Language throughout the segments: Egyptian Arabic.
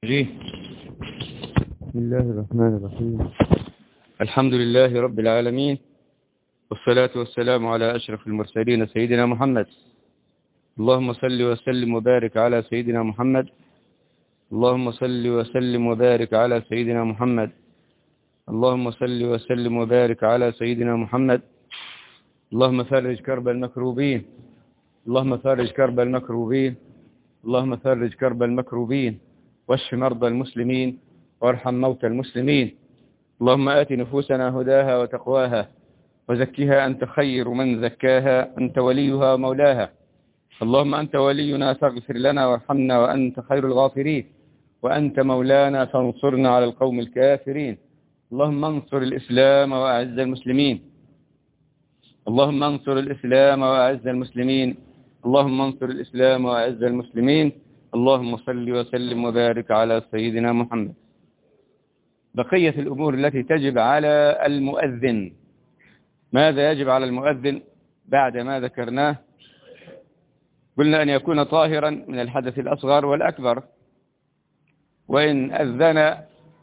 جيه بسم الله الرحمن الرحيم الحمد لله رب العالمين والصلاة والسلام على أشرف المرسلين سيدنا محمد اللهم صل وسلم وبارك على سيدنا محمد اللهم صل وسلم وبارك على سيدنا محمد اللهم صل وسلم وبارك على سيدنا محمد اللهم فرج كرب المكروبين اللهم فرج كرب المكروبين اللهم فرج كرب المكروبين واشف مرضى المسلمين وارحم موتى المسلمين اللهم آت نفوسنا هداها وتقواها وزكها أنت خير من زكاها أنت وليها ومولاها اللهم أنت ولينا فاغفر لنا وارحمنا وأنت خير الغافرين وأنت مولانا فانصرنا على القوم الكافرين اللهم انصر الإسلام وأعز المسلمين اللهم انصر الإسلام وأعز المسلمين اللهم انصر الإسلام وأعز المسلمين اللهم صل وسلم وبارك على سيدنا محمد بقية الأمور التي تجب على المؤذن ماذا يجب على المؤذن بعد ما ذكرناه قلنا أن يكون طاهرا من الحدث الأصغر والأكبر وإن أذن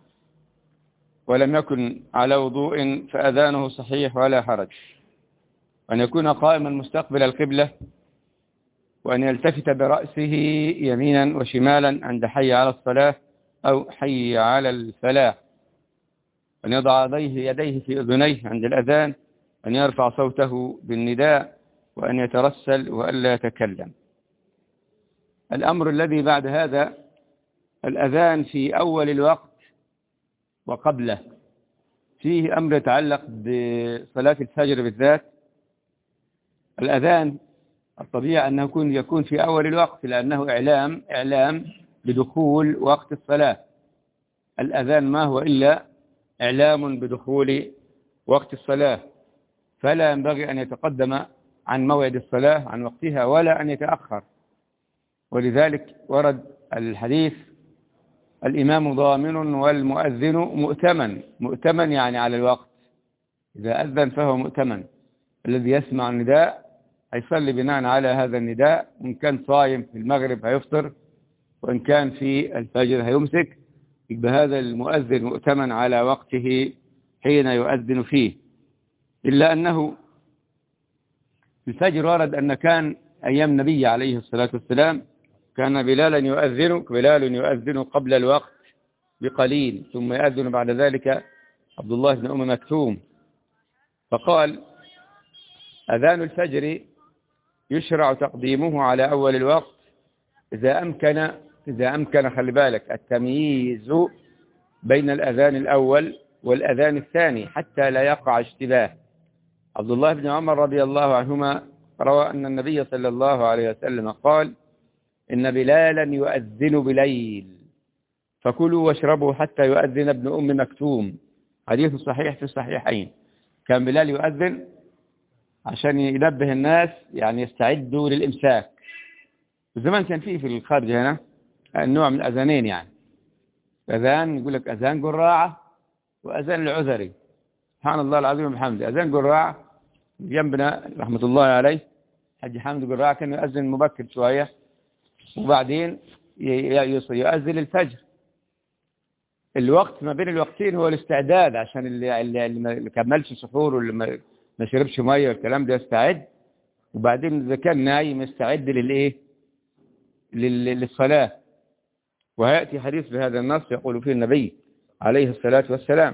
ولم يكن على وضوء فأذانه صحيح ولا حرج وأن يكون قائما مستقبل القبلة وأن يلتفت برأسه يمينا وشمالا عند حي على الصلاة أو حي على الفلاح أن يضع يديه, يديه في أذنيه عند الأذان أن يرفع صوته بالنداء وأن يترسل وألا يتكلم الأمر الذي بعد هذا الأذان في أول الوقت وقبله فيه أمر يتعلق بصلاة الفجر بالذات الأذان الطبيعي أنه يكون يكون في أول الوقت لأنه إعلام إعلام بدخول وقت الصلاة الأذان ما هو إلا إعلام بدخول وقت الصلاة فلا ينبغي أن يتقدم عن موعد الصلاة عن وقتها ولا أن يتأخر ولذلك ورد الحديث الإمام ضامن والمؤذن مؤتمن مؤتمن يعني على الوقت إذا أذن فهو مؤتمن الذي يسمع النداء هيصلي بناء على هذا النداء وإن كان صايم في المغرب هيفطر وإن كان في الفجر هيمسك يبقى هذا المؤذن مؤتمن على وقته حين يؤذن فيه إلا أنه في الفجر ورد أن كان أيام النبي عليه الصلاة والسلام كان بلالا يؤذن بلال يؤذن قبل الوقت بقليل ثم يؤذن بعد ذلك عبد الله بن أم مكتوم فقال أذان الفجر يشرع تقديمه على أول الوقت إذا أمكن إذا أمكن خلي بالك التمييز بين الأذان الأول والأذان الثاني حتى لا يقع اشتباه عبد الله بن عمر رضي الله عنهما روى أن النبي صلى الله عليه وسلم قال إن بلالا يؤذن بليل فكلوا واشربوا حتى يؤذن ابن أم مكتوم حديث صحيح في الصحيحين كان بلال يؤذن عشان ينبه الناس يعني يستعدوا للإمساك زمان كان فيه في الخارج هنا النوع من الأذانين يعني أذان يقول لك أذان قراعة وأذان العذري سبحان الله العظيم وبحمده أذان قراعة جنبنا رحمة الله عليه حج حمد قراعة كان يؤذن مبكر شوية وبعدين يؤذن الفجر الوقت ما بين الوقتين هو الاستعداد عشان اللي, اللي ما كملش سحور واللي ما ما شربش ميه والكلام ده يستعد وبعدين اذا كان نايم يستعد للايه للصلاه وياتي حديث بهذا النص يقول فيه النبي عليه الصلاه والسلام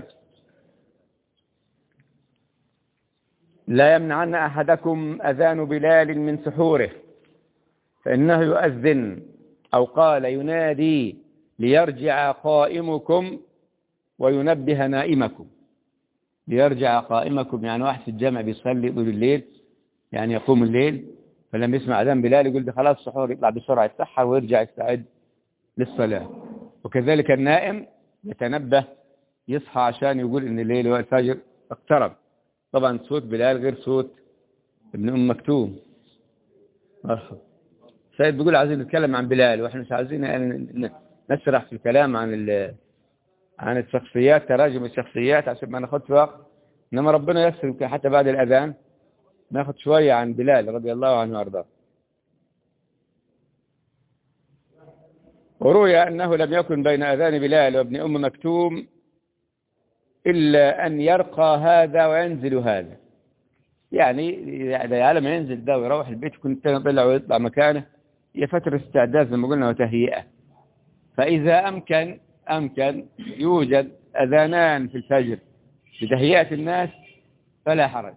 لا يمنعن احدكم اذان بلال من سحوره فانه يؤذن او قال ينادي ليرجع قائمكم وينبه نائمكم ليرجع قائمكم يعني واحد في الجامع بيصلي طول الليل يعني يقوم الليل فلما يسمع أذان بلال يقول ده خلاص السحور يطلع بسرعة يتسحر ويرجع يستعد للصلاة وكذلك النائم يتنبه يصحى عشان يقول ان الليل والفجر اقترب طبعا صوت بلال غير صوت ابن ام مكتوم مرحبا سيد بيقول عايزين نتكلم عن بلال واحنا مش عايزين يعني نسرح في الكلام عن عن الشخصيات تراجم الشخصيات عشان ما ناخدش وقت انما ربنا يسر يمكن حتى بعد الاذان ناخد شوية عن بلال رضي الله عنه وارضاه وروي أنه لم يكن بين أذان بلال وابن أم مكتوم إلا أن يرقى هذا وينزل هذا يعني إذا على ما ينزل ده ويروح البيت يكون الثاني طلع ويطلع مكانه هي فترة استعداد زي ما قلنا وتهيئة فإذا أمكن أمكن يوجد أذانان في الفجر لتهيئة الناس فلا حرج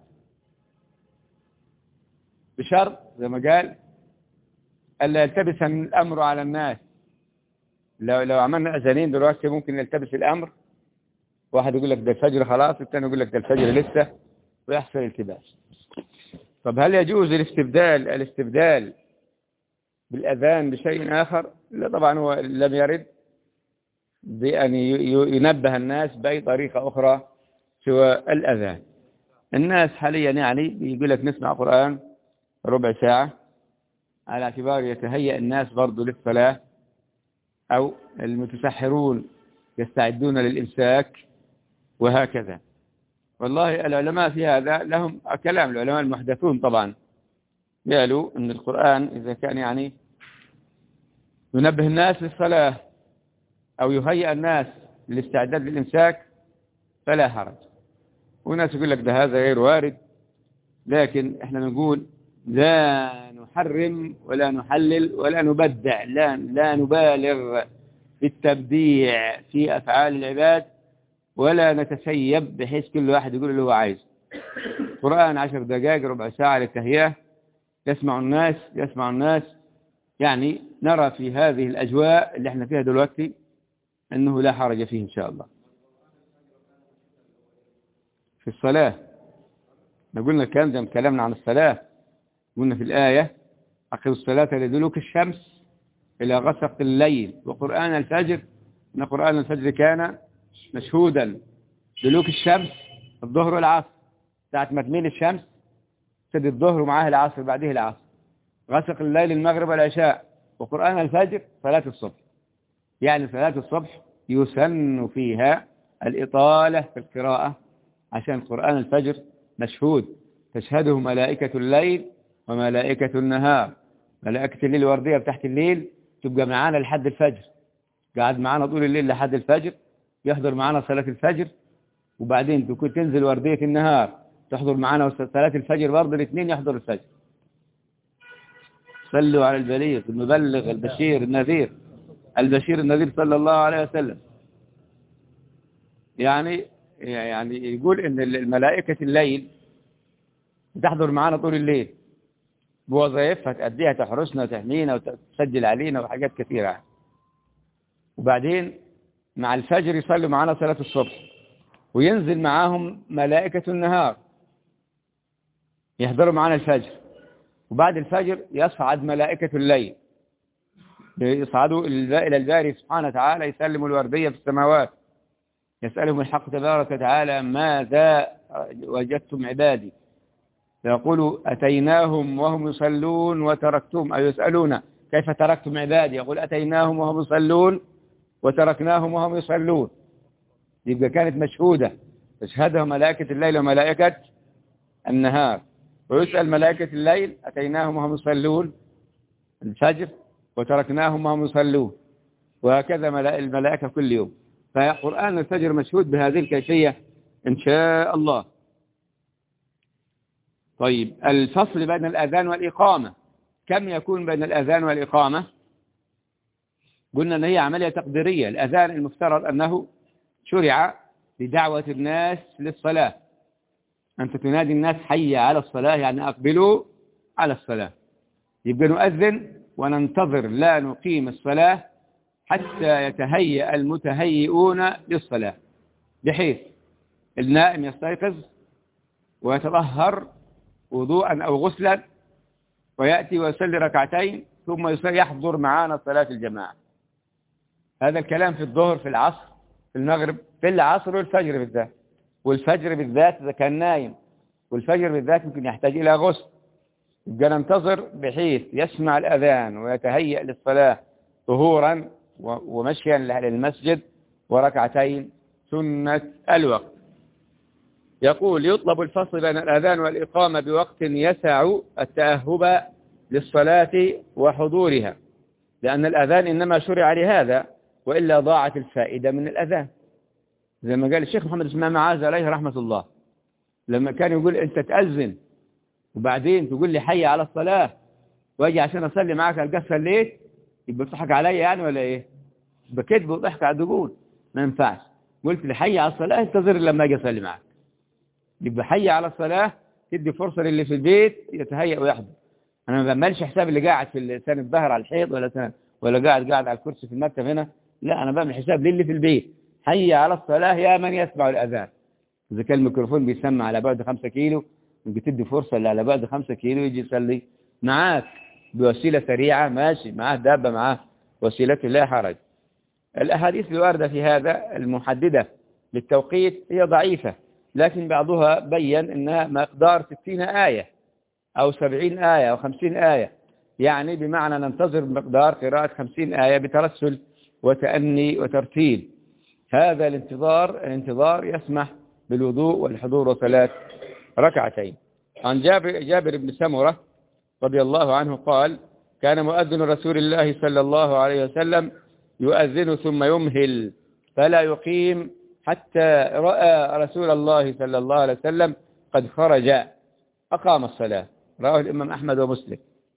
بشرط زي ما قال ألا يلتبس الأمر على الناس لو لو عملنا أذانين دلوقتي ممكن يلتبس الأمر واحد يقول لك ده الفجر خلاص الثاني يقول لك ده الفجر لسه ويحصل التباس طب هل يجوز الاستبدال الاستبدال بالأذان بشيء آخر لا طبعا هو لم يرد بأن ينبه الناس بأي طريقة أخرى سوى الأذان الناس حاليا يعني بيقول لك نسمع قرآن ربع ساعة على اعتبار يتهيأ الناس برضو للصلاة أو المتسحرون يستعدون للإمساك وهكذا والله العلماء في هذا لهم كلام العلماء المحدثون طبعا قالوا أن القرآن إذا كان يعني ينبه الناس للصلاة أو يهيئ الناس للاستعداد للإمساك فلا حرج وناس يقول لك ده هذا غير وارد لكن احنا نقول لا نحرم ولا نحلل ولا نبدع لا, لا نبالغ في التبديع في أفعال العباد ولا نتسيب بحيث كل واحد يقول اللي هو عايزه قرآن عشر دقائق ربع ساعة للتهيئة يسمع الناس يسمع الناس يعني نرى في هذه الأجواء اللي احنا فيها دلوقتي أنه لا حرج فيه إن شاء الله في الصلاة قلنا الكلام ده كلامنا عن الصلاة قلنا في الآية أقل الصلاة لدلوك الشمس إلى غسق الليل وقرآن الفجر إن قرآن الفجر كان مشهودا دلوك الشمس الظهر والعصر ساعة ما تميل الشمس تبدي الظهر ومعاه العصر بعده العصر غسق الليل المغرب والعشاء وقرآن الفجر صلاة الصبح يعني صلاة الصبح يسن فيها الإطالة في القراءة عشان قرآن الفجر مشهود تشهده ملائكة الليل وملائكة النهار ملائكة الليل وردية تحت الليل تبقى معانا لحد الفجر قاعد معانا طول الليل لحد الفجر يحضر معانا صلاة الفجر وبعدين تكون تنزل وردية النهار تحضر معانا صلاة الفجر برضه الاثنين يحضر الفجر صلوا على البليغ المبلغ البشير النذير البشير النذير صلى الله عليه وسلم يعني يعني يقول ان الملائكة الليل تحضر معانا طول الليل بوظائفها تأديها تحرسنا وتحمينا وتسجل علينا وحاجات كثيرة وبعدين مع الفجر يصلوا معانا صلاة الصبح وينزل معاهم ملائكة النهار يحضروا معانا الفجر وبعد الفجر يصعد ملائكة الليل يصعدوا إلى الباري سبحانه وتعالى يسلموا الوردية في السماوات يسألهم الحق تبارك وتعالى ماذا وجدتم عبادي فيقولوا أتيناهم وهم يصلون وتركتم أو يسألون كيف تركتم عبادي يقول أتيناهم وهم يصلون وتركناهم وهم يصلون يبقى كانت مشهودة تشهدها ملائكة الليل وملائكة النهار ويسأل ملائكة الليل أتيناهم وهم يصلون الفجر وتركناهم وهم يصلون وهكذا الملائكة كل يوم فقرآن الفجر مشهود بهذه الكيفية إن شاء الله طيب الفصل بين الأذان والإقامة كم يكون بين الأذان والإقامة قلنا أن هي عملية تقديرية الأذان المفترض أنه شرع لدعوة الناس للصلاة أنت تنادي الناس حي على الصلاة يعني أقبلوا على الصلاة يبقى نؤذن وننتظر لا نقيم الصلاة حتى يتهيأ المتهيئون للصلاة بحيث النائم يستيقظ ويتطهر وضوءا أو غسلا ويأتي ويصلي ركعتين ثم يحضر معانا صلاة الجماعة هذا الكلام في الظهر في العصر في المغرب في العصر والفجر بالذات والفجر بالذات إذا كان نايم والفجر بالذات ممكن يحتاج إلى غسل يبقى ننتظر بحيث يسمع الأذان ويتهيأ للصلاة ظهورا ومشيا للمسجد وركعتين سنة الوقت يقول يطلب الفصل بين الأذان والإقامة بوقت يسع التأهب للصلاة وحضورها لأن الأذان إنما شرع لهذا وإلا ضاعت الفائدة من الأذان زي ما قال الشيخ محمد اسماعيل معاذ عليه رحمة الله لما كان يقول أنت تأذن وبعدين تقول لي حي على الصلاة واجي عشان أصلي معاك ألقى صليت يبقى بتضحك عليا يعني ولا إيه يبقى كذب وضحك على الدقون ما ينفعش قلت لي حي على الصلاة انتظر لما أجي أصلي معاك يبقى حي على الصلاة تدي فرصة للي في البيت يتهيأ ويحضر أنا ما بعملش حساب اللي قاعد في سنة الظهر على الحيط ولا سنة ولا قاعد قاعد على الكرسي في المكتب هنا لا أنا بعمل حساب للي في البيت حي على الصلاة يا من يسمع الأذان إذا كان الميكروفون بيسمع على بعد خمسة كيلو ممكن تدي فرصة اللي على بعد خمسة كيلو يجي يصلي معاك بوسيلة سريعة ماشي معاه دابة معاه وسيلته لا حرج الأحاديث الواردة في هذا المحددة للتوقيت هي ضعيفة لكن بعضها بين أنها مقدار ستين آية أو سبعين آية أو خمسين آية يعني بمعنى ننتظر مقدار قراءة خمسين آية بترسل وتأني وترتيل هذا الانتظار الانتظار يسمح بالوضوء والحضور وصلاة ركعتين عن جابر, جابر بن سمرة رضي الله عنه قال كان مؤذن رسول الله صلى الله عليه وسلم يؤذن ثم يمهل فلا يقيم حتى رأى رسول الله صلى الله عليه وسلم قد خرج أقام الصلاة رواه الإمام أحمد ومسلم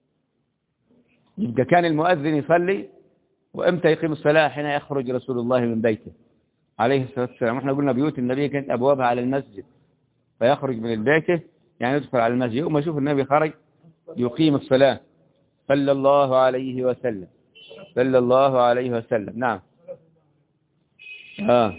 يبقى كان المؤذن يصلي وإمتى يقيم الصلاة حين يخرج رسول الله من بيته عليه الصلاة والسلام احنا قلنا بيوت النبي كانت أبوابها على المسجد فيخرج من بيته يعني يدخل على المسجد يوم يشوف النبي خرج يقيم الصلاة صلى الله عليه وسلم صلى الله عليه وسلم نعم آه.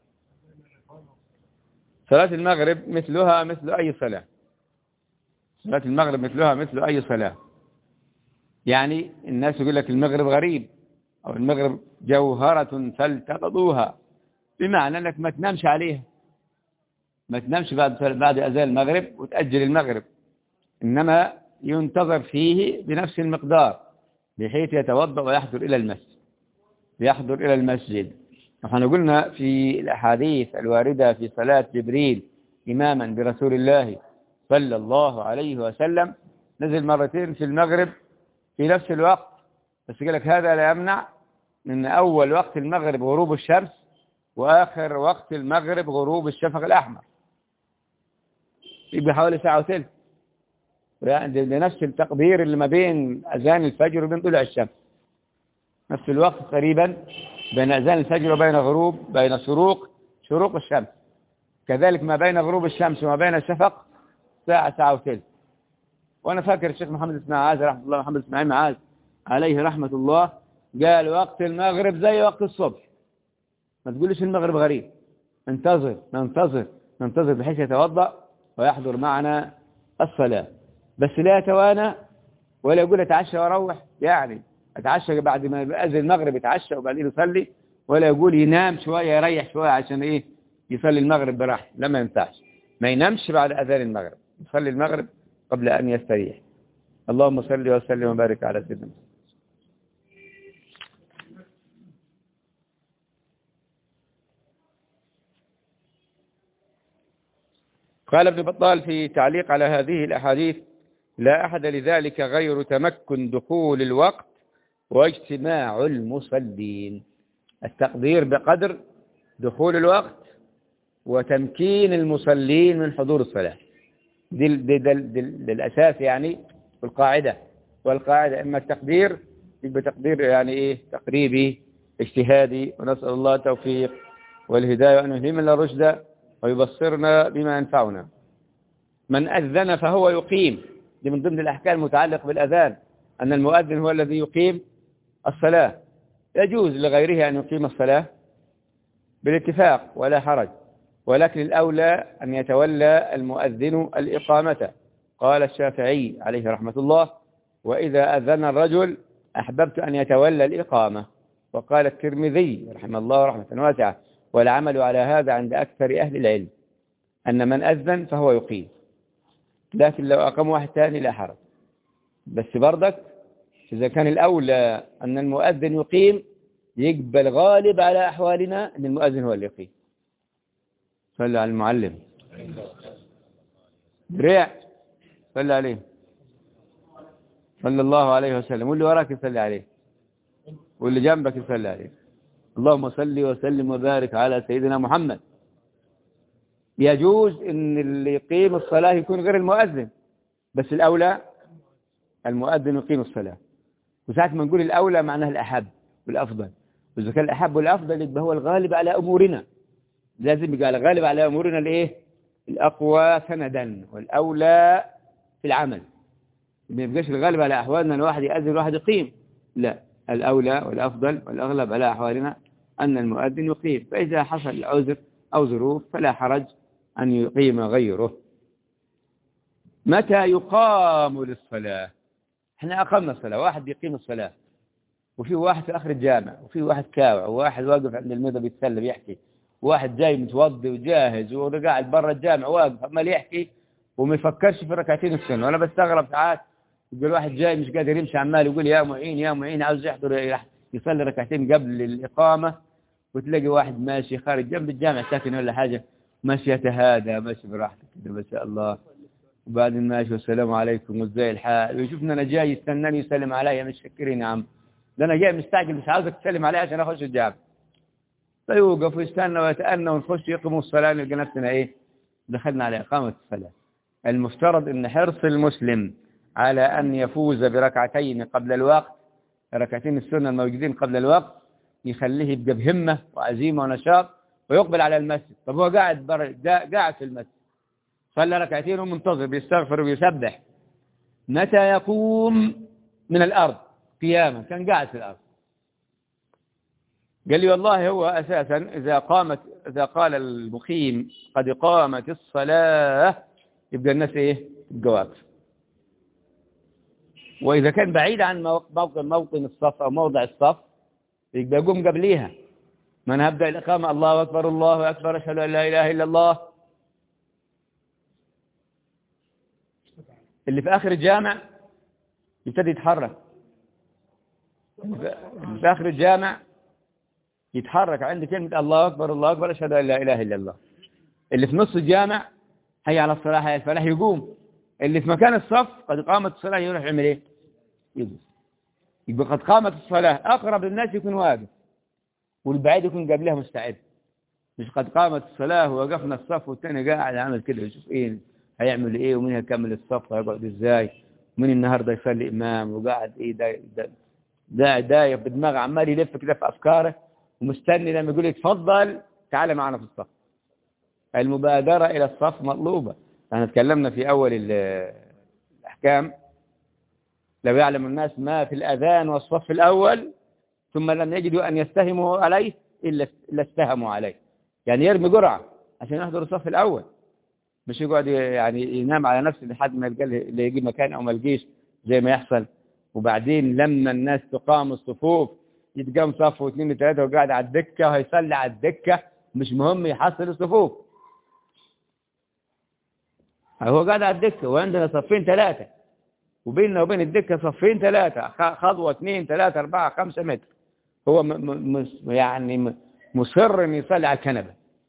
صلاة المغرب مثلها مثل أي صلاة صلاة المغرب مثلها مثل أي صلاة يعني الناس يقول لك المغرب غريب أو المغرب جوهرة فالتقضوها بمعنى أنك ما تنامش عليها ما تنامش بعد بعد أذان المغرب وتأجل المغرب إنما ينتظر فيه بنفس المقدار بحيث يتوضأ ويحضر إلى المسجد يحضر إلى المسجد نحن قلنا في الأحاديث الواردة في صلاة جبريل إماما برسول الله صلى الله عليه وسلم نزل مرتين في المغرب في نفس الوقت بس قال لك هذا لا يمنع من أول وقت المغرب غروب الشمس وآخر وقت المغرب غروب الشفق الأحمر يبقى حوالي ساعة وثلث يعني بنفس التقدير اللي ما بين أذان الفجر وبين طلوع الشمس نفس الوقت تقريبا بين أذان الفجر وبين غروب بين شروق شروق الشمس كذلك ما بين غروب الشمس وما بين الشفق ساعة ساعة وثلث وأنا فاكر الشيخ محمد اسماعيل رحمة الله محمد اسماعيل معاذ عليه رحمة الله قال وقت المغرب زي وقت الصبح ما تقولش المغرب غريب انتظر ننتظر ننتظر بحيث يتوضأ ويحضر معنا الصلاة بس لا يتوانى ولا يقول اتعشى واروح يعني اتعشى بعد ما يأذن المغرب يتعشى وبعدين يصلي ولا يقول ينام شوية يريح شوية عشان ايه يصلي المغرب براحته لا ما ينفعش ما ينامش بعد أذان المغرب يصلي المغرب قبل أن يستريح اللهم صل وسلم وبارك على سيدنا قال ابن بطال في تعليق على هذه الأحاديث لا أحد لذلك غير تمكن دخول الوقت واجتماع المصلين التقدير بقدر دخول الوقت وتمكين المصلين من حضور الصلاة دي, دي, دي, دي, دي الأساس يعني والقاعدة والقاعدة إما التقدير يبقى تقدير يعني إيه تقريبي اجتهادي ونسأل الله التوفيق والهداية وأن يهمنا الرشد ويبصرنا بما ينفعنا من أذن فهو يقيم دي من ضمن الأحكام المتعلق بالأذان أن المؤذن هو الذي يقيم الصلاة يجوز لغيره أن يقيم الصلاة بالاتفاق ولا حرج ولكن الأولى أن يتولى المؤذن الإقامة قال الشافعي عليه رحمة الله وإذا أذن الرجل أحببت أن يتولى الإقامة وقال الترمذي رحمه الله رحمة واسعة والعمل على هذا عند أكثر أهل العلم أن من أذن فهو يقيم لكن لو أقام واحد ثاني لا حرج بس برضك إذا كان الأولى أن المؤذن يقيم يقبل غالب على أحوالنا أن المؤذن هو اللي يقيم صلى على المعلم دريع صلى عليه صلى الله عليه وسلم واللي وراك يصلي عليه واللي جنبك يصلي عليك اللهم صل وسلم وبارك على سيدنا محمد يجوز ان اللي يقيم الصلاة يكون غير المؤذن بس الأولى المؤذن يقيم الصلاة وساعة ما نقول الأولى معناها الأحب والأفضل وإذا كان الأحب والأفضل يبقى هو الغالب على أمورنا لازم يبقى الغالب على أمورنا الإيه الأقوى سندا والأولى في العمل ما يبقاش الغالب على أحوالنا الواحد يأذن الواحد يقيم لا الأولى والأفضل والأغلب على أحوالنا أن المؤذن يقيم فإذا حصل عذر أو ظروف فلا حرج أن يقيم غيره متى يقام للصلاة احنا أقمنا الصلاة واحد بيقيم الصلاة وفي واحد في آخر الجامع وفي واحد كاوع وواحد واقف عند الميضة بيتسلى بيحكي واحد جاي متوضي وجاهز وقاعد برا الجامع واقف عمال يحكي وما يفكرش في ركعتين السنة وأنا بستغرب ساعات يقول واحد جاي مش قادر يمشي عمال يقول يا معين يا معين عاوز يحضر يصلي ركعتين قبل الإقامة وتلاقي واحد ماشي خارج جنب الجامع ساكن ولا حاجة ماشي يتهادى ماشي براحته كده ما شاء الله وبعدين ماشي والسلام عليكم وازاي الحال ويشوفني انا جاي يستناني يسلم عليا مش فكرين يا عم ده انا جاي مستعجل مش عاوزك تسلم عليا عشان اخش الجامع فيوقف ويستنى ويتأنى ونخش يقيموا الصلاة نلقى نفسنا ايه دخلنا على إقامة الصلاة المفترض ان حرص المسلم على أن يفوز بركعتين قبل الوقت ركعتين السنة الموجودين قبل الوقت يخليه يبقى بهمة وعزيمة ونشاط ويقبل على المسجد طب هو قاعد بر... قاعد في المسجد صلى ركعتين ومنتظر بيستغفر ويسبح متى يقوم من الأرض قياما كان قاعد في الأرض قال لي والله هو أساسا إذا قامت إذا قال المقيم قد قامت الصلاة يبقى الناس إيه الجواب وإذا كان بعيد عن موطن موطن الصف أو موضع الصف يبقى يقوم قبليها من هبدأ الإقامة الله أكبر الله أكبر أشهد أن لا إله إلا الله اللي في آخر الجامع يبتدي يتحرك اللي في آخر الجامع يتحرك عند كلمة الله أكبر الله أكبر أشهد أن لا إله إلا الله اللي في نص الجامع هي على الصلاة هي الفلاح يقوم اللي في مكان الصف قد قامت الصلاة يروح يعمل ايه يقوم يبقى قد قامت الصلاة أقرب للناس يكون واقف والبعيد يكون قبلها مستعد مش قد قامت الصلاة ووقفنا الصف والثاني قاعد عامل كده يشوف ايه هيعمل ايه ومين هيكمل الصف هيقعد ازاي ومين النهارده يصلي امام وقاعد ايه ده ده ده دايف بدماغه عمال يلف كده في افكاره ومستني لما يقول اتفضل تعالى معنا في الصف المبادرة إلى الصف مطلوبة احنا اتكلمنا في أول الأحكام لو يعلم الناس ما في الأذان والصف الأول ثم لم يجدوا أن يستهموا عليه إلا إلا استهموا عليه يعني يرمي جرعة عشان يحضر الصف الأول مش يقعد يعني ينام على نفسه لحد ما يلقى اللي يجي مكان أو ما يلقيش زي ما يحصل وبعدين لما الناس تقام الصفوف يتقام صف واثنين وثلاثة وقاعد على الدكة وهيصلي على الدكة مش مهم يحصل الصفوف هو قاعد على الدكة وعندنا صفين ثلاثة وبيننا وبين الدكة صفين ثلاثة خطوة اثنين ثلاثة أربعة خمسة متر هو م م يعني مصر ان يصلي على الكنبة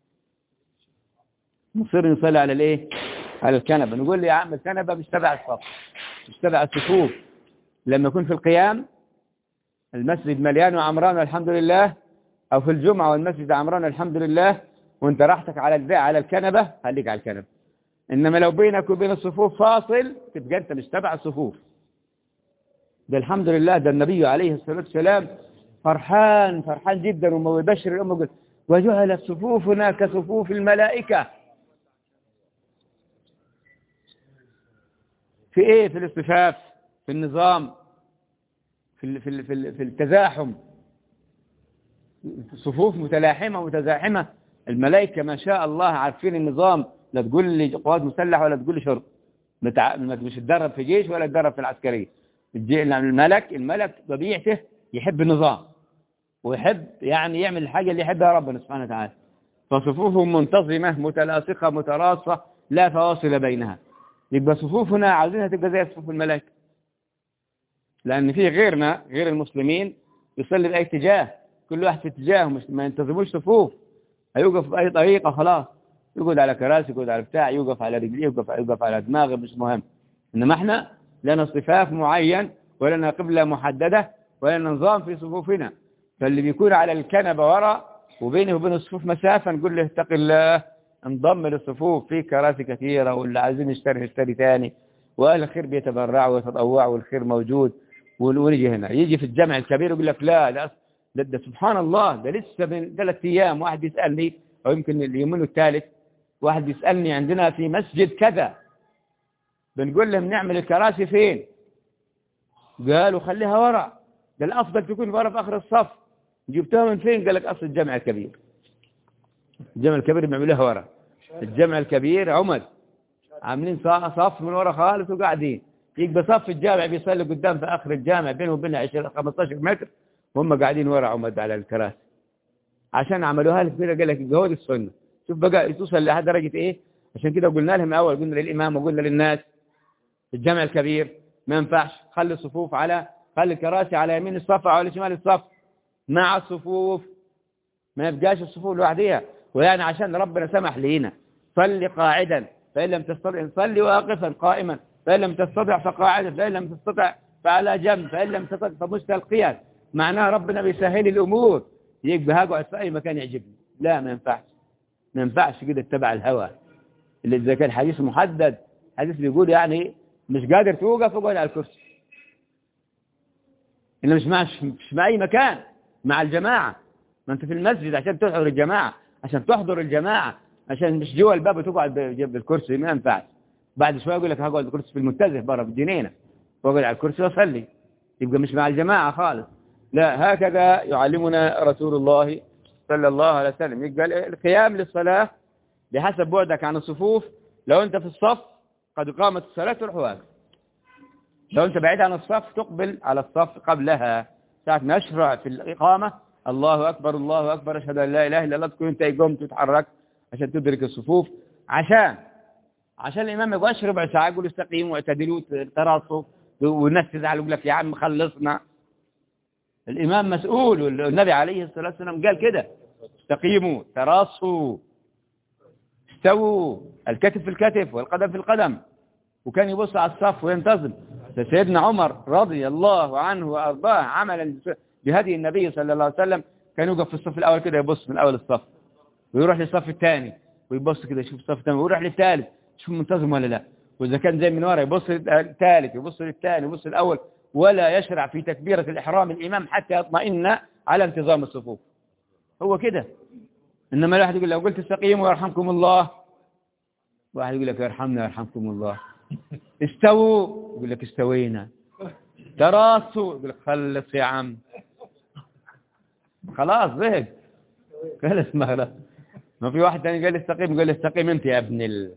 مصر ان يصلي على الايه على الكنبة نقول لي يا عم الكنبة مش تبع الصف مش تبع الصفوف لما يكون في القيام المسجد مليان وعمران والحمد لله او في الجمعة والمسجد عمران الحمد لله وانت راحتك على البيع على الكنبة خليك على الكنبة انما لو بينك وبين الصفوف فاصل تبقى انت مش تبع الصفوف ده الحمد لله ده النبي عليه الصلاة والسلام فرحان فرحان جدا وما يبشر الأمة يقول وجعلت صفوفنا كصفوف الملائكة في ايه في الاصطفاف في النظام في في في, في التزاحم صفوف متلاحمة متزاحمة الملائكة ما شاء الله عارفين النظام لا تقول لي قوات مسلحة ولا تقول لي شرطة مش تدرب في جيش ولا تدرب في العسكرية الملك الملك طبيعته يحب النظام ويحب يعني يعمل الحاجة اللي يحبها ربنا سبحانه وتعالى فصفوفهم منتظمة متلاصقة متراصة لا فواصل بينها يبقى صفوفنا عاوزينها تبقى زي صفوف الملائكة لأن في غيرنا غير المسلمين يصلي بأي اتجاه كل واحد في اتجاهه مش ما ينتظموش صفوف هيوقف بأي طريقة خلاص يقعد على كراسي يقعد على بتاع يوقف على رجليه يوقف يوقف على دماغه مش مهم إنما احنا لنا صفاف معين ولنا قبلة محددة ولا نظام في صفوفنا فاللي بيكون على الكنبة ورا وبينه وبين الصفوف مسافة نقول له اتق الله انضم للصفوف في كراسي كثيرة واللي عايزين يشتري يشتري ثاني وأهل الخير بيتبرعوا ويتطوعوا والخير موجود ونجي هنا يجي في الجامع الكبير يقول لك لا ده, ده, ده سبحان الله ده لسه من ثلاث أيام واحد يسألني أو يمكن اليومين الثالث واحد بيسألني عندنا في مسجد كذا بنقول لهم نعمل الكراسي فين قالوا خليها ورا ده الأفضل تكون ورا في آخر الصف جبتها من فين قال لك أصل الجامع الكبير الجامع الكبير بيعملوها ورا الجامع الكبير عمد عاملين صف من ورا خالص وقاعدين يبقى صف الجامع بيصلي قدام في آخر الجامع بينه وبينه 20 15 متر وهم قاعدين ورا عمد على الكراسي عشان عملوها لك كده قال لك هو دي السنه شوف بقى توصل لهذه درجه ايه عشان كده قلنا لهم اول قلنا للامام وقلنا للناس الجامع الكبير ما ينفعش خلي الصفوف على خلي الكراسي على يمين الصف او على شمال الصف مع الصفوف ما يبقاش الصفوف لوحدها ويعني عشان ربنا سمح لينا صلي قاعدا فإن لم تستطع صلي واقفا قائما فإن لم تستطع فقاعدا فإن لم تستطع فعلى جنب فإن لم تستطع فمستلقيا معناه ربنا بيسهل الأمور يبقى هقعد في أي مكان يعجبني لا ما ينفعش ما ينفعش كده اتبع الهوى اللي إذا كان حديث محدد حديث بيقول يعني مش قادر توقف اقعد على الكرسي إنه مش مع مش مع أي مكان مع الجماعة ما أنت في المسجد عشان تحضر الجماعة عشان تحضر الجماعة عشان مش جوا الباب وتقعد بالكرسي ما ينفعش بعد شوية يقول لك هقعد بالكرسي في المنتزه بره في الجنينة واقعد على الكرسي واصلي يبقى مش مع الجماعة خالص لا هكذا يعلمنا رسول الله صلى الله عليه وسلم يبقى القيام للصلاة بحسب بعدك عن الصفوف لو أنت في الصف قد قامت الصلاة تروح واقف لو أنت بعيد عن الصف تقبل على الصف قبلها ساعة نشرع في الإقامة الله أكبر الله أكبر أشهد أن لا إله إلا الله تكون أنت قمت تتحرك عشان تدرك الصفوف عشان عشان الإمام ما يبقاش ربع ساعة يقول استقيموا واعتدلوا تراصوا والناس تزعل يقول لك يا عم خلصنا الإمام مسؤول والنبي عليه الصلاة والسلام قال كده استقيموا تراصوا استووا الكتف في الكتف والقدم في القدم وكان يبص على الصف وينتظم فسيدنا عمر رضي الله عنه وأرضاه عملا بهدي النبي صلى الله عليه وسلم كان يوقف في الصف الأول كده يبص من أول الصف ويروح للصف الثاني ويبص كده يشوف الصف الثاني ويروح للثالث يشوف منتظم ولا لا وإذا كان زي من ورا يبص للثالث يبص للثاني يبص الأول ولا يشرع في تكبيرة الإحرام الإمام حتى يطمئن على انتظام الصفوف هو كده إنما الواحد يقول لو قلت استقيموا يرحمكم الله واحد يقول لك يرحمنا يرحمكم الله استووا يقول لك استوينا تراصوا يقول لك خلص يا عم خلاص زهق خلص ما ما في واحد ثاني قال لي استقيم قال لي استقيم انت يا ابن ال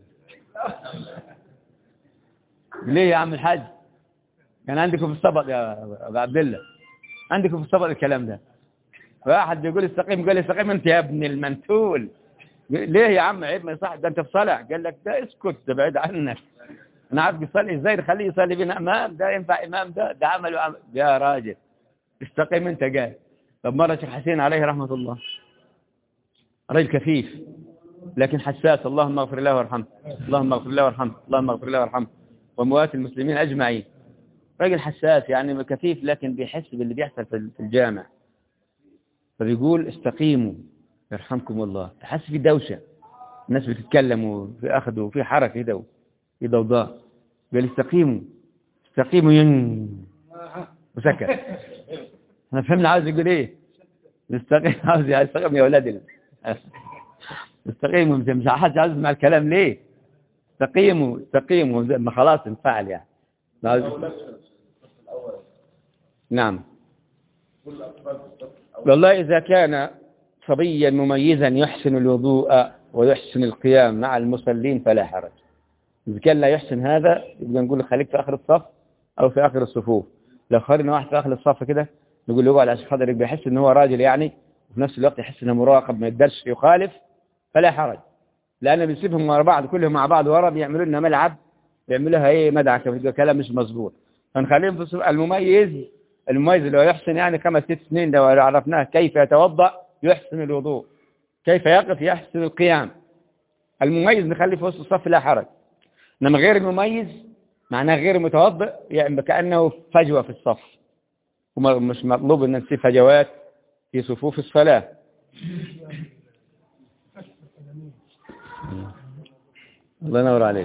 ليه يا عم الحاج كان عندكم في السبق يا ابو عبد الله عندكم في السبق الكلام ده واحد بيقول استقيم قال لي استقيم انت يا ابن المنتول ليه يا عم عيب ما يصح ده انت في صلاه قال لك ده اسكت ده بعيد عنك انا عارف بيصلي ازاي نخليه يصلي بينا امام ده ينفع امام ده ده عمل وعمل يا راجل استقيم انت قال طب مره شيخ حسين عليه رحمه الله رجل كفيف لكن حساس اللهم اغفر له وارحمه اللهم اغفر له وارحمه اللهم اغفر له وارحمه وموات المسلمين اجمعين راجل حساس يعني كفيف لكن بيحس باللي بيحصل في الجامع فبيقول استقيموا يرحمكم الله تحس في دوشة الناس بتتكلم وفي أخذ وفي حركة كده في ضوضاء قال استقيموا استقيموا ين وسكت انا فهمنا عاوز يقول ايه استقيم عاوز يستقيم يا ولاد استقيموا مش حد عاوز يسمع الكلام ليه استقيموا استقيموا ما خلاص انفعل يعني نعم والله إذا كان صبيا مميزا يحسن الوضوء ويحسن القيام مع المصلين فلا حرج إذا كان لا يحسن هذا يبقى نقول له خليك في آخر الصف أو في آخر الصفوف لو خلينا واحد في آخر الصف كده نقول له اقعد عشان خاطر يبقى يحس إن هو راجل يعني وفي نفس الوقت يحس إنه مراقب ما يقدرش يخالف فلا حرج لأن بنسيبهم مع بعض كلهم مع بعض ورا بيعملوا لنا ملعب بيعملوها إيه مدعكة كلام مش مظبوط فنخليهم في الصف المميز المميز اللي هو يحسن يعني خمس ست سنين لو عرفناه كيف يتوضأ يحسن الوضوء كيف يقف يحسن القيام المميز نخليه في وسط الصف لا حرج انما غير المميز معناه غير متوضئ يعني كأنه فجوة في الصف ومش مطلوب ان نسيب فجوات في صفوف الصلاة الله ينور عليك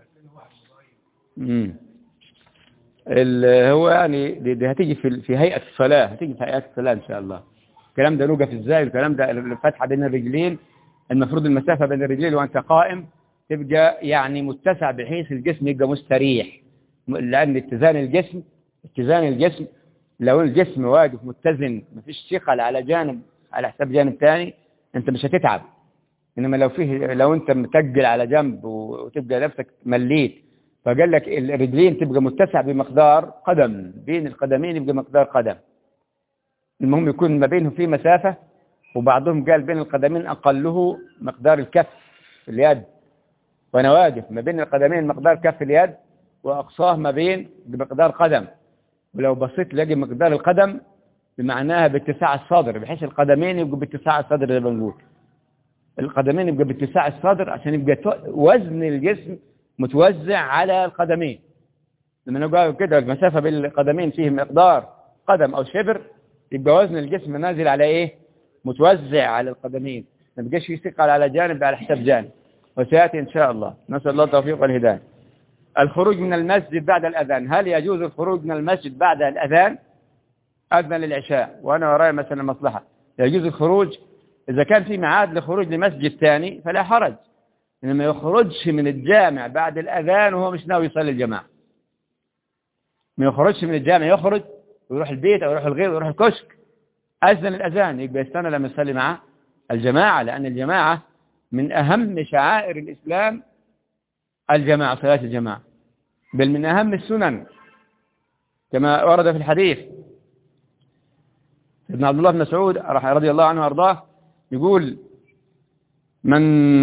امم هو يعني دي, دي هتيجي في في هيئة الصلاة هتيجي في هيئة الصلاة إن شاء الله الكلام ده نوقف ازاي الكلام ده الفتحة بين الرجلين المفروض المسافة بين الرجلين وانت قائم تبقى يعني متسع بحيث الجسم يبقى مستريح لأن اتزان الجسم اتزان الجسم لو الجسم واقف متزن مفيش ثقل على جانب على حساب جانب ثاني انت مش هتتعب انما لو فيه لو انت متجل على جنب وتبقى نفسك مليت فقال لك الرجلين تبقى متسع بمقدار قدم بين القدمين يبقى مقدار قدم المهم يكون ما بينهم في مسافة وبعضهم قال بين القدمين أقله مقدار الكف اليد وأنا واقف ما بين القدمين مقدار كف اليد وأقصاه ما بين بمقدار قدم ولو بصيت تلاقي مقدار القدم بمعناها باتساع الصدر بحيث القدمين يبقوا باتساع الصدر زي ما بنقول القدمين يبقى باتساع الصدر عشان يبقى وزن الجسم متوزع على القدمين لما نقول كده المسافة بين القدمين فيه مقدار قدم أو شبر يبقى وزن الجسم نازل على إيه متوزع على القدمين ما بقاش يثقل على جانب على حساب جانب وسيأتي إن شاء الله نسأل الله التوفيق والهداية الخروج من المسجد بعد الأذان هل يجوز الخروج من المسجد بعد الأذان أذن للعشاء وأنا وراي مثلا مصلحة يجوز الخروج إذا كان في ميعاد لخروج لمسجد ثاني فلا حرج إنما يخرجش من الجامع بعد الأذان وهو مش ناوي يصلي الجماعة ما يخرجش من الجامع يخرج ويروح البيت أو يروح الغير ويروح الكشك أذن الأذان يبقى يستنى لما يصلي مع الجماعة لأن الجماعة من أهم شعائر الإسلام الجماعة صلاة الجماعة بل من أهم السنن كما ورد في الحديث ابن عبد الله بن مسعود رضي الله عنه وارضاه يقول من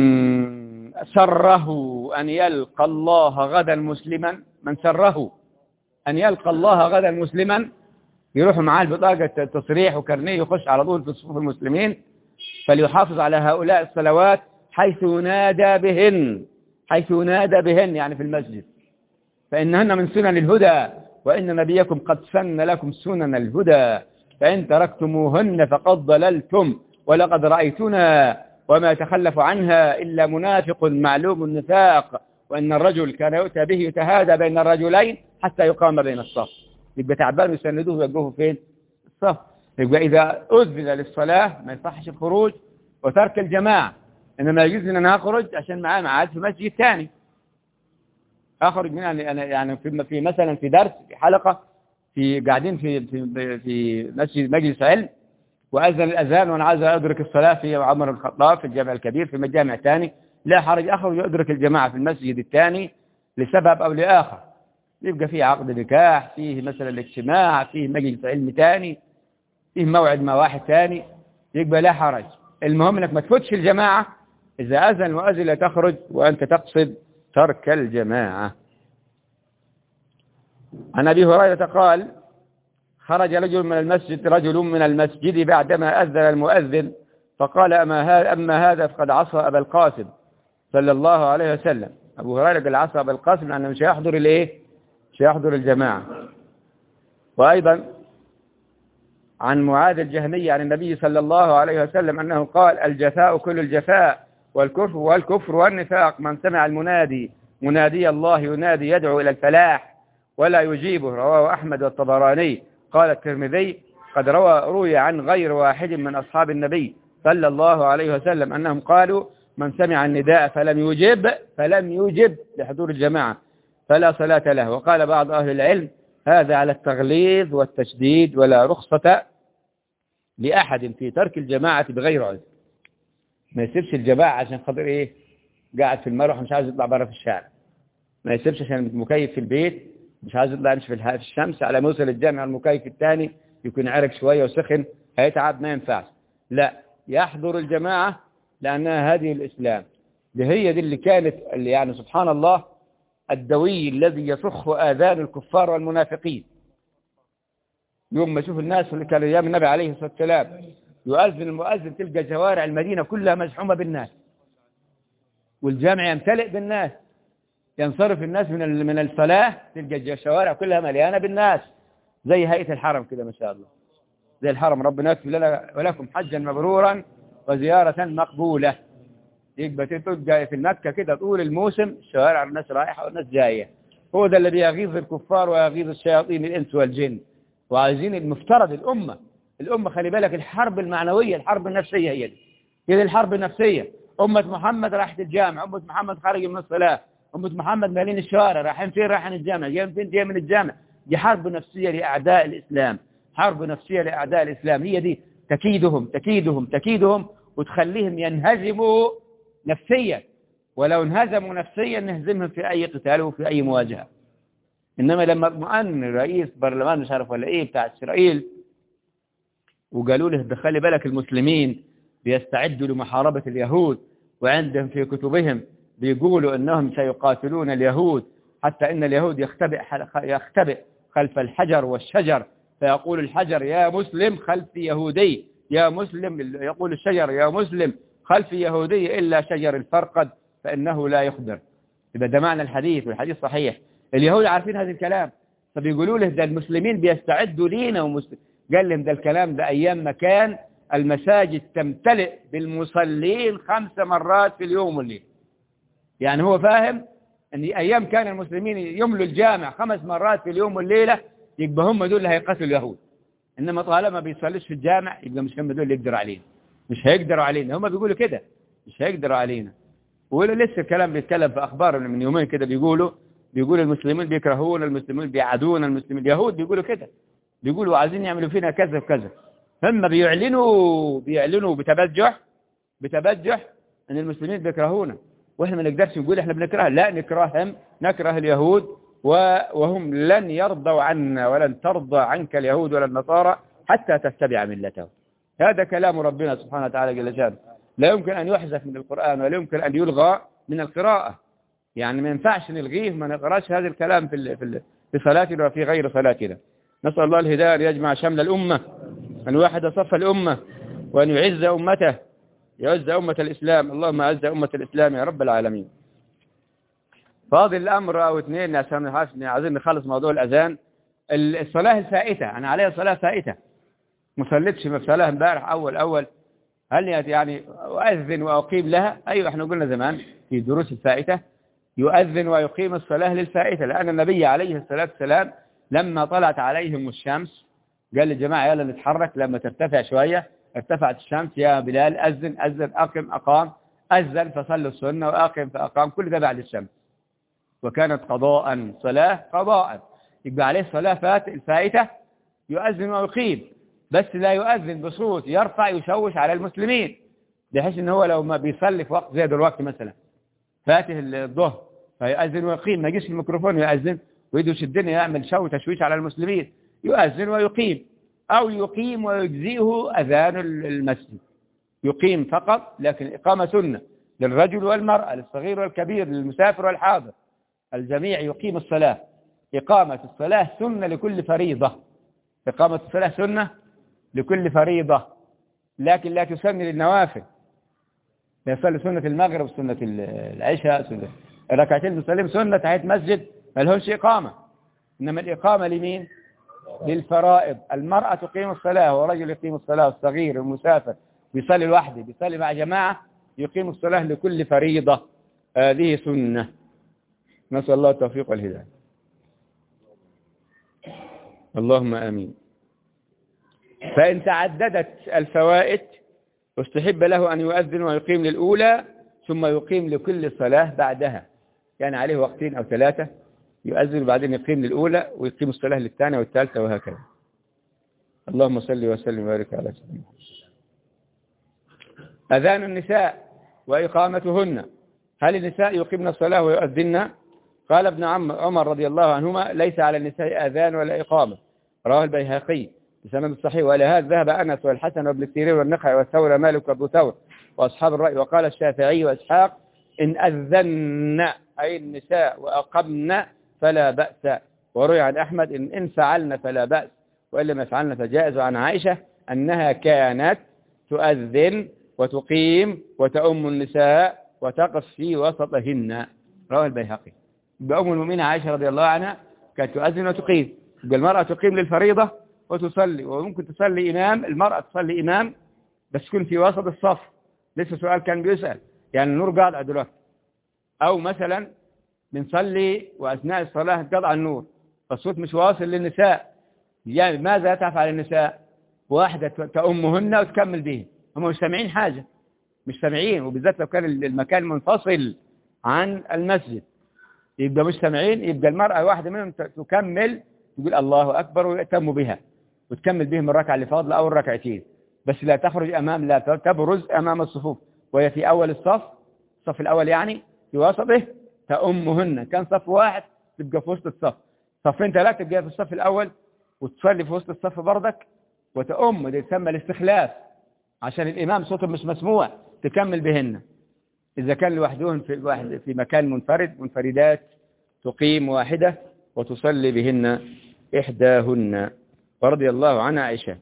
سره أن يلقى الله غدا مسلما من سره أن يلقى الله غدا مسلما يروح معاه البطاقة تصريح وكرنيه يخش على طول في صفوف المسلمين فليحافظ على هؤلاء الصلوات حيث ينادى بهن حيث ينادى بهن يعني في المسجد فإنهن من سنن الهدى وإن نبيكم قد سن لكم سنن الهدى فإن تركتموهن فقد ضللتم ولقد رأيتنا وما يتخلف عنها إلا منافق معلوم النفاق وأن الرجل كان يؤتى به يتهادى بين الرجلين حتى يقام بين الصف يبقى تعبان يسندوه ويوقفوا فين الصف يبقى إذا أذن للصلاة ما يصحش الخروج وترك الجماعة إنما يجوز لي أن أنا أخرج عشان معاه معاد في مسجد ثاني أخرج من يعني أنا يعني في في مثلا في درس في حلقة في قاعدين في في في مسجد مجلس علم وأذن الأذان وأنا عايز أدرك الصلاة في عمر الخطاب في الجامع الكبير في مجامع ثاني لا حرج أخرج وأدرك الجماعة في المسجد الثاني لسبب أو لآخر يبقى فيه عقد نكاح فيه مثلا الاجتماع فيه مجلس علم ثاني فيه موعد مع واحد ثاني يبقى لا حرج المهم انك ما تفوتش الجماعة إذا أذن المؤذن لا تخرج وأنت تقصد ترك الجماعة عن أبي هريرة قال خرج رجل من المسجد رجل من المسجد بعدما أذن المؤذن فقال أما هذا, أما هذا فقد عصى أبا القاسم صلى الله عليه وسلم أبو هريرة قال عصى أبا القاسم لأنه مش هيحضر الإيه مش هيحضر الجماعة وأيضا عن معاذ الجهمي عن النبي صلى الله عليه وسلم أنه قال الجفاء كل الجفاء والكفر والكفر والنفاق من سمع المنادي منادي الله ينادي يدعو إلى الفلاح ولا يجيبه رواه أحمد والطبراني قال الترمذي قد روى روي عن غير واحد من أصحاب النبي صلى الله عليه وسلم أنهم قالوا من سمع النداء فلم يجب فلم يجب لحضور الجماعة فلا صلاة له وقال بعض أهل العلم هذا على التغليظ والتشديد ولا رخصة لأحد في ترك الجماعة بغير عذر ما يسيبش الجماعة عشان خاطر إيه قاعد في المروح مش عايز يطلع بره في الشارع ما يسيبش عشان مكيف في البيت مش عايز يطلع يمشي في الشمس على ما يوصل الجامع المكيف الثاني يكون عرق شوية وسخن هيتعب ما ينفعش لا يحضر الجماعة لأنها هذه الإسلام دي هي دي اللي كانت اللي يعني سبحان الله الدوي الذي يصخ آذان الكفار والمنافقين يوم ما يشوف الناس اللي كانوا أيام النبي عليه الصلاة والسلام يؤذن المؤذن تلقى شوارع المدينة كلها مزحومة بالناس والجامع يمتلئ بالناس ينصرف الناس من من الصلاة تلقى الشوارع كلها مليانة بالناس زي هيئة الحرم كده ما شاء الله زي الحرم ربنا يكتب لنا ولكم حجا مبرورا وزيارة مقبولة يبقى تبقى في مكة كده طول الموسم الشوارع الناس رايحة والناس جاية هو ده الذي يغيظ الكفار ويغيظ الشياطين الإنس والجن وعايزين المفترض الأمة الأمة خلي بالك الحرب المعنوية الحرب النفسية هي دي هي دي الحرب النفسية أمة محمد راحت الجامع أمة محمد خرج من الصلاة أمة محمد مالين الشوارع رايحين فين رايحين الجامع جايين فين جايين من الجامع دي حرب نفسية لأعداء الإسلام حرب نفسية لأعداء الإسلام هي دي تكيدهم تكيدهم تكيدهم وتخليهم ينهزموا نفسيا ولو انهزموا نفسيا نهزمهم في أي قتال وفي أي مواجهة إنما لما اطمئن رئيس برلمان مش عارف ولا إيه بتاع إسرائيل وقالوا له ده خلي بالك المسلمين بيستعدوا لمحاربة اليهود وعندهم في كتبهم بيقولوا أنهم سيقاتلون اليهود حتى إن اليهود يختبئ, يختبئ خلف الحجر والشجر فيقول الحجر يا مسلم خلف يهودي يا مسلم يقول الشجر يا مسلم خلف يهودي إلا شجر الفرقد فإنه لا يخبر يبقى ده معنى الحديث والحديث صحيح اليهود عارفين هذا الكلام فبيقولوا له ده المسلمين بيستعدوا لينا ومسلم قال لهم ده الكلام ده أيام ما كان المساجد تمتلئ بالمصلين خمس مرات في اليوم والليل يعني هو فاهم ان ايام كان المسلمين يملوا الجامع خمس مرات في اليوم والليلة يبقى هم دول اللي هيقتلوا اليهود انما طالما بيصليش في الجامع يبقى مش هم دول اللي يقدروا علينا مش هيقدروا علينا هم بيقولوا كده مش هيقدروا علينا ولسه الكلام بيتكلم في اخبار من يومين كده بيقولوا بيقولوا المسلمين بيكرهون المسلمين بيعادون المسلمين اليهود بيقولوا كده بيقولوا عايزين يعملوا فينا كذا وكذا هم بيعلنوا بيعلنوا بتبجح بتبجح ان المسلمين بيكرهونا واحنا ما نقدرش نقول احنا بنكره لا نكرههم نكره اليهود وهم لن يرضوا عنا ولن ترضى عنك اليهود ولا النصارى حتى تتبع ملتهم هذا كلام ربنا سبحانه وتعالى جل جلاله لا يمكن أن يحذف من القرآن ولا يمكن أن يلغى من القراءة يعني ما ينفعش نلغيه ما نقراش هذا الكلام في في في صلاتنا وفي غير صلاتنا نسأل الله الهداية أن يجمع شمل الأمة أن يوحد صف الأمة وأن يعز أمته يعز أمة الإسلام اللهم أعز أمة الإسلام يا رب العالمين فاضل الأمر أو اثنين عشان عايزين نخلص موضوع الأذان الصلاة الفائتة أنا عليها صلاة فائتة ما صليتش في صلاة امبارح أول أول هل يعني أؤذن وأقيم لها أيوة احنا قلنا زمان في دروس الفائتة يؤذن ويقيم الصلاة للفائتة لأن النبي عليه الصلاة والسلام لما طلعت عليهم الشمس قال للجماعة يلا نتحرك لما ترتفع شوية ارتفعت الشمس يا بلال أذن أذن أقم أقام أذن فصلوا السنة وأقم فأقام كل ده بعد الشمس وكانت قضاء صلاة قضاء يبقى عليه صلاة فات الفائتة يؤذن ويقيم بس لا يؤذن بصوت يرفع يشوش على المسلمين بحيث ان هو لو ما بيصلي في وقت زي دلوقتي مثلا فاته الظهر فيؤذن ويقيم ما يجيش الميكروفون يؤذن ويدوش الدنيا يعمل شو تشويش على المسلمين يؤذن ويقيم أو يقيم ويجزئه أذان المسجد يقيم فقط لكن إقامة سنة للرجل والمرأة للصغير والكبير للمسافر والحاضر الجميع يقيم الصلاة إقامة الصلاة سنة لكل فريضة إقامة الصلاة سنة لكل فريضة لكن لا تسن للنوافل يصلي سنة المغرب سنة العشاء سنة ركعتين المسلم سنة تحية مسجد ما لهمش إقامة إنما الإقامة لمين للفرائض المرأة تقيم الصلاة ورجل يقيم الصلاة الصغير المسافر بيصلي لوحده بيصلي مع جماعة يقيم الصلاة لكل فريضة هذه سنة نسأل الله التوفيق والهداية اللهم آمين فإن تعددت الفوائد استحب له أن يؤذن ويقيم للأولى ثم يقيم لكل صلاة بعدها يعني عليه وقتين أو ثلاثة يؤذن وبعدين يقيم للأولى ويقيم الصلاة للثانية والثالثة وهكذا اللهم صل وسلم وبارك على سيدنا أذان النساء وإقامتهن هل النساء يقيمن الصلاة ويؤذن قال ابن عمر رضي الله عنهما ليس على النساء أذان ولا إقامة رواه البيهقي بسند الصحيح وإلى هذا ذهب أنس والحسن وابن سيرين والنخعي والثور مالك وابو ثور وأصحاب الرأي وقال الشافعي وإسحاق إن أذن أي النساء وأقمن فلا بأس وروي عن أحمد إن, إن فعلن فلا بأس وإن لم يفعلن فجائز عن عائشة أنها كانت تؤذن وتقيم وتأم النساء وتقف في وسطهن رواه البيهقي بأم المؤمنين عائشة رضي الله عنها كانت تؤذن وتقيم يبقى المرأة تقيم للفريضة وتصلي وممكن تصلي إمام المرأة تصلي إمام بس تكون في وسط الصف لسه سؤال كان بيسأل يعني النور قاطع دلوقتي أو مثلا بنصلي وأثناء الصلاة قطع النور فالصوت مش واصل للنساء يعني ماذا تفعل النساء واحدة تأمهن وتكمل بهم هم مش سامعين حاجة مش سامعين وبالذات لو كان المكان منفصل عن المسجد يبقى مش سامعين يبقى المرأة واحدة منهم تكمل تقول الله أكبر ويأتم بها وتكمل بهم الركعة اللي فاضلة أو الركعتين بس لا تخرج أمام لا تبرز أمام الصفوف وهي في أول الصف الصف الأول يعني في وسطه تأمهن كان صف واحد تبقى في وسط الصف صفين ثلاثة تبقى في الصف الأول وتصلي في وسط الصف بردك وتأم دي تسمى الاستخلاف عشان الإمام صوته مش مسموع تكمل بهن إذا كان لوحدهم في, واحد في مكان منفرد منفردات تقيم واحدة وتصلي بهن إحداهن ورضي الله عن عائشة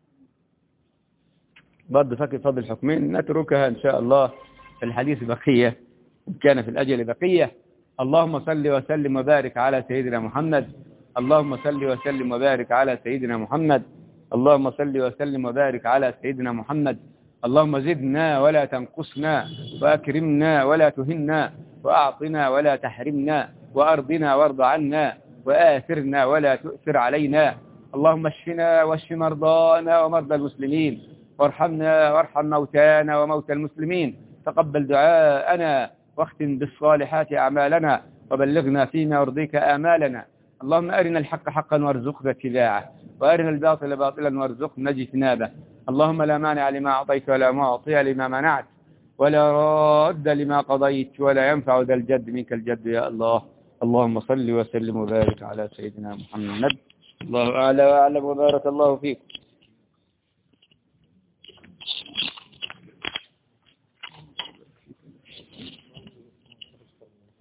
برضه فكر فضل الحكمين نتركها إن شاء الله في الحديث بقية إن كان في الأجل بقية اللهم صل وسلم وبارك على سيدنا محمد اللهم صل وسلم وبارك على سيدنا محمد اللهم صل وسلم وبارك على سيدنا محمد اللهم زدنا ولا تنقصنا وأكرمنا ولا تهنا وأعطنا ولا تحرمنا وأرضنا وارض عنا وآثرنا ولا تؤثر علينا اللهم اشفنا واشف مرضانا ومرضى المسلمين وارحمنا وارحم موتانا وموتى المسلمين تقبل دعاءنا واختم بالصالحات أعمالنا وبلغنا فيما يرضيك آمالنا اللهم أرنا الحق حقا وارزقنا اتباعه وأرنا الباطل باطلا وارزقنا اجتنابه اللهم لا مانع لما أعطيت ولا معطي لما منعت ولا راد لما قضيت ولا ينفع ذا الجد منك الجد يا الله اللهم صل وسلم وبارك على سيدنا محمد الله أعلى وأعلم وبارك الله فيكم